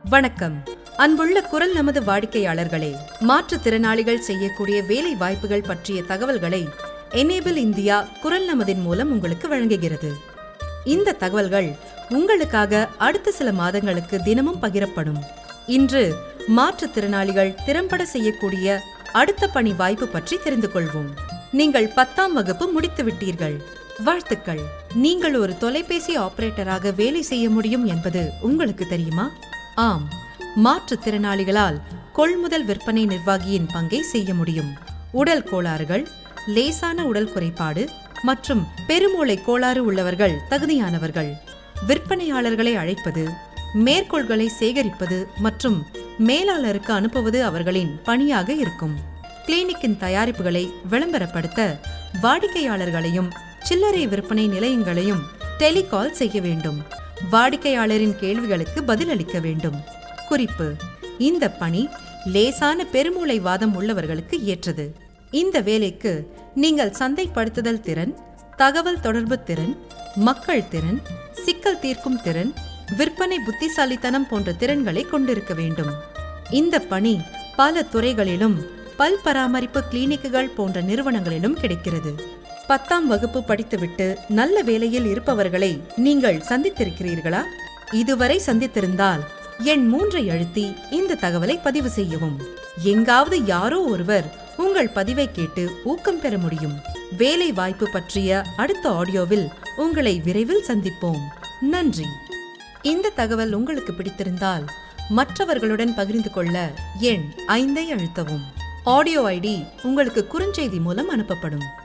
வணக்கம் அன்புள்ள குரல் நமது வாடிக்கையாளர்களே மாற்றுத்திறனாளிகள் செய்யக்கூடிய வேலை வாய்ப்புகள் பற்றிய தகவல்களை எனேபிள் இந்தியா குரல் நமதின் மூலம் உங்களுக்கு வழங்குகிறது இந்த தகவல்கள் உங்களுக்காக அடுத்த சில மாதங்களுக்கு தினமும் பகிரப்படும் இன்று மாற்றுத்திறனாளிகள் திறம்பட செய்யக்கூடிய அடுத்த பணி வாய்ப்பு பற்றி தெரிந்து கொள்வோம் நீங்கள் பத்தாம் வகுப்பு முடித்து விட்டீர்கள் வாழ்த்துக்கள் நீங்கள் ஒரு தொலைபேசி ஆபரேட்டராக வேலை செய்ய முடியும் என்பது உங்களுக்கு தெரியுமா ஆம் மாற்றுத்திறனாளிகளால் கொள்முதல் விற்பனை நிர்வாகியின் பங்கை செய்ய முடியும் உடல் கோளாறுகள் லேசான உடல் குறைபாடு மற்றும் பெருமூளை கோளாறு உள்ளவர்கள் தகுதியானவர்கள் விற்பனையாளர்களை அழைப்பது மேற்கோள்களை சேகரிப்பது மற்றும் மேலாளருக்கு அனுப்புவது அவர்களின் பணியாக இருக்கும் கிளினிக்கின் தயாரிப்புகளை விளம்பரப்படுத்த வாடிக்கையாளர்களையும் சில்லறை விற்பனை நிலையங்களையும் டெலிகால் செய்ய வேண்டும் வாடிக்கையாளரின் கேள்விகளுக்கு பதிலளிக்க வேண்டும் குறிப்பு இந்த பணி லேசான பெருமூளை வாதம் உள்ளவர்களுக்கு ஏற்றது இந்த வேலைக்கு நீங்கள் சந்தைப்படுத்துதல் திறன் தகவல் தொடர்பு திறன் மக்கள் திறன் சிக்கல் தீர்க்கும் திறன் விற்பனை புத்திசாலித்தனம் போன்ற திறன்களை கொண்டிருக்க வேண்டும் இந்த பணி பல துறைகளிலும் பல் பராமரிப்பு கிளினிக்குகள் போன்ற நிறுவனங்களிலும் கிடைக்கிறது பத்தாம் வகுப்பு படித்துவிட்டு நல்ல வேலையில் இருப்பவர்களை நீங்கள் சந்தித்திருக்கிறீர்களா இதுவரை சந்தித்திருந்தால் எண் மூன்றை அழுத்தி இந்த தகவலை பதிவு செய்யவும் எங்காவது யாரோ ஒருவர் உங்கள் பதிவை கேட்டு ஊக்கம் பெற முடியும் வேலை வாய்ப்பு பற்றிய அடுத்த ஆடியோவில் உங்களை விரைவில் சந்திப்போம் நன்றி இந்த தகவல் உங்களுக்கு பிடித்திருந்தால் மற்றவர்களுடன் பகிர்ந்து கொள்ள எண் ஐந்தை அழுத்தவும் ஆடியோ ஐடி உங்களுக்கு குறுஞ்செய்தி மூலம் அனுப்பப்படும்